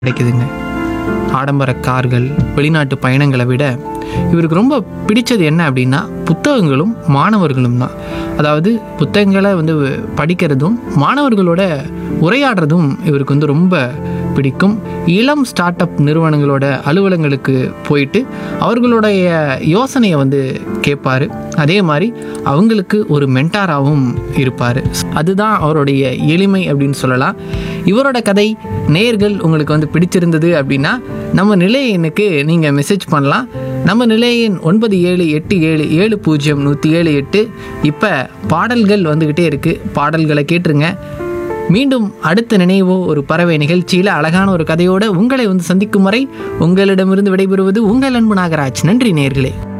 கிடைக்குதுங்க ஆடம்பர கார்கள் வெளிநாட்டு பயணங்களை விட இவருக்கு ரொம்ப பிடிச்சது என்ன அப்படின்னா புத்தகங்களும் மாணவர்களும் தான் அதாவது புத்தகங்களை வந்து படிக்கிறதும் மாணவர்களோட உரையாடுறதும் இவருக்கு வந்து ரொம்ப பிடிக்கும் இளம் ஸ்டார்ட் அப் நிறுவனங்களோட அலுவலங்களுக்கு போயிட்டு அவர்களுடைய யோசனையை வந்து கேட்பாரு அதே மாதிரி அவங்களுக்கு ஒரு மென்டாராகவும் இருப்பார் அதுதான் அவருடைய எளிமை அப்படின்னு சொல்லலாம் இவரோட கதை நேர்கள் உங்களுக்கு வந்து பிடிச்சிருந்தது அப்படின்னா நம்ம நிலையனுக்கு நீங்கள் மெசேஜ் பண்ணலாம் நம்ம நிலையின் ஒன்பது ஏழு எட்டு ஏழு ஏழு பூஜ்ஜியம் நூற்றி ஏழு எட்டு இப்போ பாடல்கள் வந்துக்கிட்டே இருக்குது பாடல்களை கேட்டுருங்க மீண்டும் அடுத்த நினைவோ ஒரு பறவை நிகழ்ச்சியில் அழகான ஒரு கதையோட உங்களை வந்து சந்திக்கும் வரை உங்களிடமிருந்து விடைபெறுவது உங்கள் அன்பு நாகராஜ் நன்றி நேர்களே